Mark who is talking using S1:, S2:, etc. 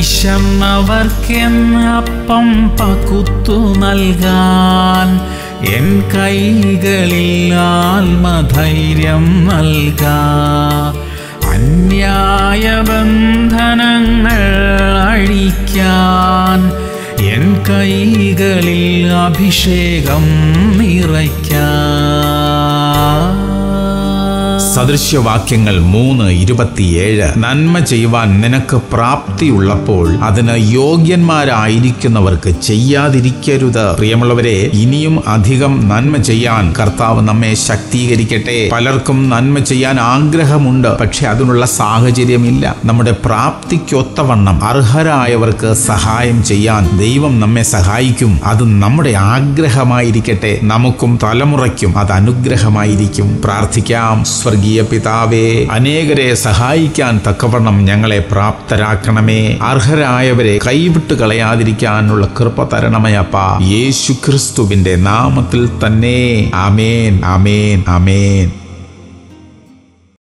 S1: വിശന്നവർക്കെന്ന് അപ്പം പകുത്തു നൽകാൻ എൻ കൈകളിൽ ആത്മധൈര്യം നൽകാ അന്യായ ബന്ധനങ്ങൾ അഴിക്കാൻ എൻ കൈകളിൽ അഭിഷേകം നിറയ്ക്കാൻ
S2: സദൃശ്യവാക്യങ്ങൾ മൂന്ന് ഇരുപത്തിയേഴ് നന്മ ചെയ്യുവാൻ നിനക്ക് പ്രാപ്തിയുള്ളപ്പോൾ അതിന് യോഗ്യന്മാരായിരിക്കുന്നവർക്ക് ചെയ്യാതിരിക്കരുത് പ്രിയമുള്ളവരെ ഇനിയും അധികം നന്മ ചെയ്യാൻ കർത്താവ് നമ്മെ ശക്തീകരിക്കട്ടെ പലർക്കും നന്മ ചെയ്യാൻ ആഗ്രഹമുണ്ട് പക്ഷെ അതിനുള്ള സാഹചര്യമില്ല നമ്മുടെ പ്രാപ്തിക്കൊത്തവണ്ണം അർഹരായവർക്ക് സഹായം ചെയ്യാൻ ദൈവം നമ്മെ സഹായിക്കും അത് നമ്മുടെ ആഗ്രഹമായിരിക്കട്ടെ നമുക്കും തലമുറയ്ക്കും അത് അനുഗ്രഹമായിരിക്കും പ്രാർത്ഥിക്കാം സ്വർഗീയ പിതാവേ അനേകരെ സഹായിക്കാൻ തക്കവണ്ണം ഞങ്ങളെ പ്രാപ്തരാക്കണമേ അർഹരായവരെ കൈവിട്ട് കളയാതിരിക്കാനുള്ള കൃപ തരണമയപ്പ യേശു ക്രിസ്തുവിന്റെ നാമത്തിൽ തന്നെ ആമേൻ ആമേൻ ആമേൻ